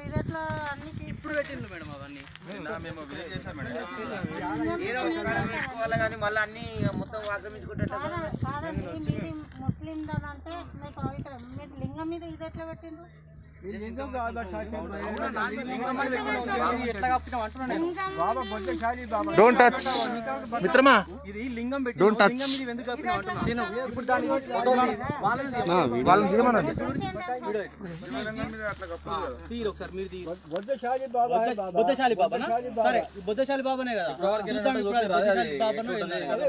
ఇది ఎట్లా అన్ని ఇప్పుడు పెట్టిండ్రు మేడం అవన్నీ మేము విజిట్ చేశాం మేడం పెట్టుకోవాలి కానీ మళ్ళీ అన్ని మొత్తం ఆక్రమించుకుంటే ఎట్లా సార్? కాదండి మీది ముస్లిం అంటే మీరు పవిత్రం మీరు లింగం మీద ఇది ఎట్లా పెట్టిండ్రు ఎట్లా కప్పినాం అంటున్నా నేను. డోంట్ టచ్ మిత్రమా ఇది లింగం పెట్టి Don't touch. లింగం మీద ఎందుకు కప్పినాం అంటున్నా ఇప్పుడు దాని వాళ్ళని తీయండి. వాళ్ళని తీయమనండి తీయరు ఒకసారి మీరు తీయరు బొద్ద- బొద్దశాలి బాబానా సరే ఈ బొద్దశాలి బాబానే కదా చూద్దాం ఇప్పుడు అది బొద్దశాలి బాబానో ఏందో.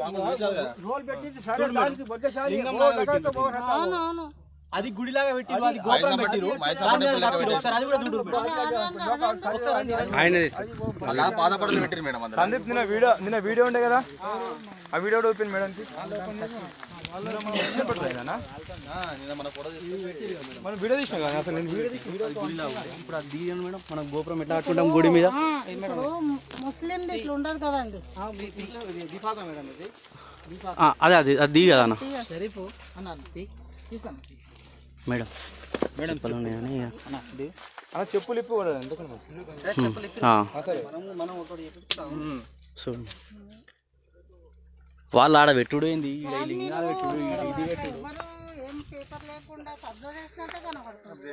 చూడు మేడం. లింగం లాగా పెట్టిండ్రు. అవును అవును అది గుడిలాగా పెట్టిరు అది గోపురం పెట్టిరు దాని మీద కప్పిరు. ఒకసారి అది కూడా చూడు మేడం. ఒకసారి రండి. అలా బాధపడలు పెట్టారు మేడం అందరూ సందీప్ నిన్న వీడియో నిన్న వీడియో ఉండే కదా ఆ వీడియో కూడా ఓపెన్ మేడం మనం వీడియో తీసినా కదా అసలు నేను వీడియో ఇప్పుడు అది తీయండి మేడం మనం గోపురం ఎట్లా కట్టుకుంటాం గుడి మీద ఆ, ఇప్పుడు ముస్లిం ఇట్లా ఉండదు కదండి అదే అది అది దిగి కదా అన్న మేడం మేడం పొలం అని అలా చెప్పులు ఇప్పు కూడా ఎందుకని చూడండి వాళ్ళు ఆడ పెట్టుడు ఏంది ఈడ ఈ లింగాలు పెట్టుడు ఈడ ఇది పెట్టుడు ఎవరు ఏం పేపర్ లేకుండా కబ్జా చేసినట్టే కనబడుతుంది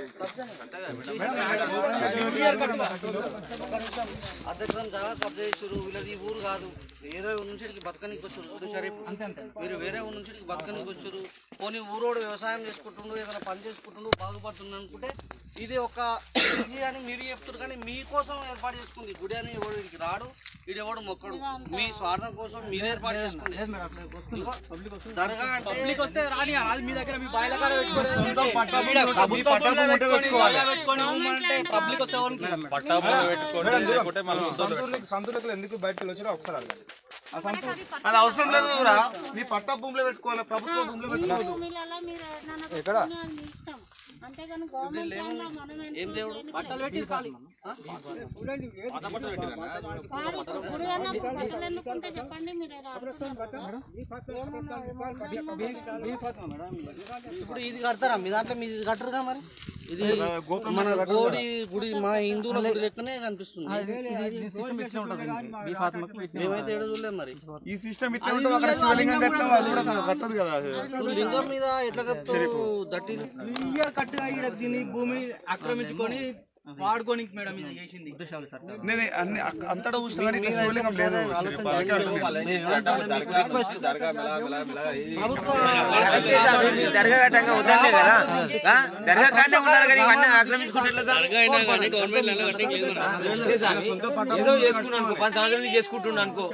అధ్యక్షులను జాగా కబ్జా చేసారు వీళ్ళది ఈ ఊరు కాదు ఏదో ఊరు నుంచి ఇక్కడికి బతకనికి వచ్చారు షరీఫ్ మీరు వేరే ఊరు నుంచి ఇక్కడికి బతకనికి వచ్చారు పోనీ ఊరోడు వ్యవసాయం చేసుకుంటుండు ఏదైనా పని చేసుకుంటుండు బాగుపడుతుంది అనుకుంటే ఇది ఒక ఇది అని మీరు చెప్తారు కానీ మీకోసం ఏర్పాటు చేసుకుంది గుడి అని ఎవడు ఇక్కడికి రాడు ఇది ఎవడు మొక్కడు మీ స్వార్థం కోసం మీరు ఏర్పాటు చేసుకుంది ఇదిగో, దర్గా అంటే పబ్లిక్ వస్తే రాని అది మీ దగ్గర మీ బాయిల కాడ పెట్టుకోవాలి ప్రభుత్వ భూమిలో పెట్టుకొని బాయిలో పెట్టుకొని ఇవ్వమంటే పబ్లిక్ వస్తే ఎవరికి? సంతూర్లకు సంతూర్లకు ఎందుకు బయటకు వచ్చారో ఒకసారి అడగండి. అది అవసరం లేదు రా మీ పట్టా భూమిలో పెట్టుకోవాలి ప్రభుత్వ భూమిలో మీ భూమిలలో మీరు ఏదైనా ఎక్కడ? పెట్టుకునే అది మీ ఇష్టం అంతేగాని గవర్నమెంట్ ల్యాండ్లో మనం ఏం దేవుడు బట్టలు పెట్టి ఖాళీ కాదు, ఇప్పుడు గుడి అన్నప్పుడు బట్టలు ఎన్నుకుంటే చెప్పండి మీరు ఏదో అడుగుతున్నారు. ఏమన్నా, ఏమన్నా ఇప్పుడు ఇది కడతారా మీ దాంట్లో మీది ఇది కట్టరుగా మరి ఇది మన గోడి గుడి మా హిందువుల గుడి లెక్కనే కనిపిస్తుంది మేమైతే ఏడు చూడలేం మరి ఈ సిస్టమ్ ఇట్లా ఉంటుంది అక్కడ శివలింగం కట్టడం అది కూడా కట్టదు కదా అది. ఇప్పుడు లింగం మీద ఎట్లా కప్తారు దట్టి క్లియర్ కట్గా ఈడ దీన్ని భూమి ఆక్రమించుకొని వాడుకోనికి మేడం ఇది చేసింది నేను అన్ని అక్క- అంతటా చూసిన కానీ ఇట్లా శివలింగం లేదు దర్గా కట్టంగా వద్దంటే కదా దర్గా కానే ఉండాలి కానీ ఇవన్నీ ఆక్రమించుకుంటే ఏదో చేసుకున్నాను అనుకో పది సంవత్సరాల నుంచి చేసుకుంటున్నాను అనుకో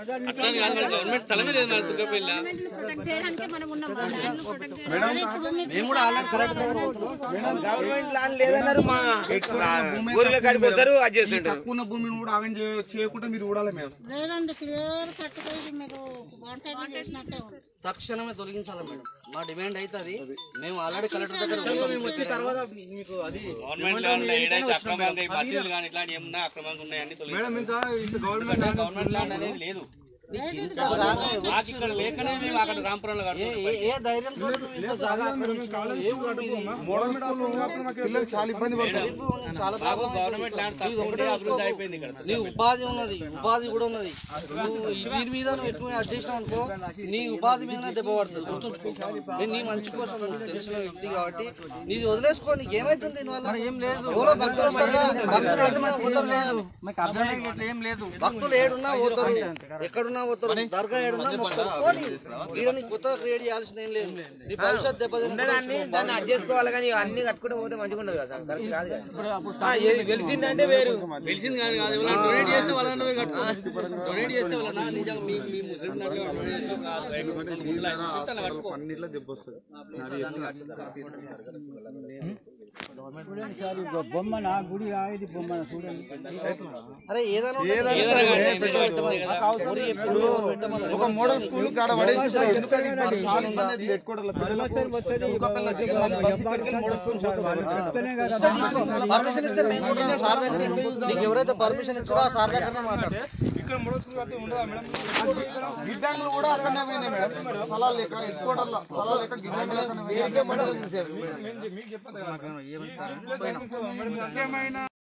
ప్రొటెక్ట్ చేయడానికే మనం ఉన్నాం ఆ ల్యాండ్లు ప్రొటెక్ట్ చేయడానికి ఇప్పుడు మీరు మేము కూడా ఆల్రెడీ కరెక్ట్ గవర్నమెంట్ ల్యాండ్ లేదన్నారు మా ఊరిలో కాడిపోతారు అది చేస్తుంటారు తక్కువ భూమిని కూడా ఆగం చే- చేయకుండా మీరు చూడాలి మేము లేదండి క్లియర్ కట్గా ఇది మీరు వాంటెడ్ చేసినట్టే ఉంది తక్షణమే తొలగించాలి మేడం మా డిమాండ్ అవుతుంది మేము ఆల్రెడీ కలెక్టర్ దగ్గర మేము వచ్చిన తర్వాత మీకు అది గవర్నమెంట్ ల్యాండ్ ఏదైతే అక్రమంగా ఈ బస్సులు కానీ ఇట్లాంటి ఏమన్నా అక్రమంగా ఉన్నాయని మేడం ఇంకా ఇంత గవర్నమెంట్ గవర్నమెంట్ ల్యాండ్ అనేది లేదు మాకు ఇక్కడ లేకనే మేము అక్కడ రాంపురంలో కడుతున్నాం. ఏ- ఏ ధైర్యం తోటి నువ్వు ఇంత జాగా ఆక్రమించుకున్నావు? ఏం కాదు ఇది. మోడల్ స్కూల్ పిల్లలు చాలా ఇబ్బంది పడతారు చాలా మాకు ప్రాబ్లం గవర్నమెంట్ ల్యాండ్ తక్కువ ఉండి అభివృద్ధి అయిపోయింది ఇక్కడ నీ ఉపాధి ఉన్నది ఉపాధి కూడా ఉన్నది నువ్వు ఈ దీని మీద నువ్వు ఎక్కువ అది చేసినావు అనుకో నీ ఉపాధి మీద దెబ్బ పడుతుంది గుర్తుంచుకో నేను నీ మంచి కోసం నువ్వు తెలిసిన వ్యక్తి కాబట్టి నీది వదిలేసుకో నీకు ఏమైతుంది దీనివల్ల ఎవరో భక్తులు వస్తారు కదా, భక్తులు ఏడున్నా పోతారు కదా. మాకు అర్థం ఇట్లా ఏం లేదు భక్తులు ఏడున్నా పోతారు ఎక్కడున్నా పోతారు దర్గా ఏడున్నా మొక్కలు పోనీ ఈడ నీ కొత్తగా క్రియేట్ చేయాల్సిన ఏం లేదు నీ భవిష్యత్ దెబ్బతిని దాన్ని అడ్జస్ట్ చేసుకోవాలి కానీ అన్ని కట్టుకుంటే పోతే మంచిగా ఉండదు కదా కరెక్ట్ కాదు కదా ఏది వెలిసిందంటే వేరు తెలిసింది కాదు కాదు ఎవరైనా డొనేట్ చేస్తే వాళ్ళని పోయి కట్టుకో డొనేట్ చేస్తే వాళ్ళ నిజంగా మీ మీ ముస్లిం దాంట్లో డొనేట్ చేస్తే కాదు. అన్నిట్లో దెబ్బ వస్తుంది అరే ఏదైనా ఉంటే పెట్టమని. ఊరి ఎప్పుడు పెట్టమని. ఒక మోడల్ స్కూల్ కాడ పడేసి ఎందుకు అది మరి చాలా ఇబ్బంది అవుతుంది పెట్టుకోవడంలో. పిల్లలకు ఒక పిల్లకి బస్సు ఇక్కడికి మోడల్ స్కూల్ పోతారు. ఇస్తే తీసుకో. పర్మిషన్ ఇస్తే మేము కూడా ఉన్నాం సార్ దగ్గర నీకు ఎవరైతే పర్మిషన్ ఇచ్చారో ఆ సార్ దగ్గర మాట్లాడు ఇక్కడ మోడల్ స్కూల్ కడితే ఉండదా మేడం గిడ్డంగులు కూడా అక్కడనే పోయినాయి మేడం స్థలాలు లేక హెడ్ క్వార్టర్లో స్థలాలు లేక గిడ్డంగులు అక్కడనే పోయినాయి. మీకు చెప్పదు కదా.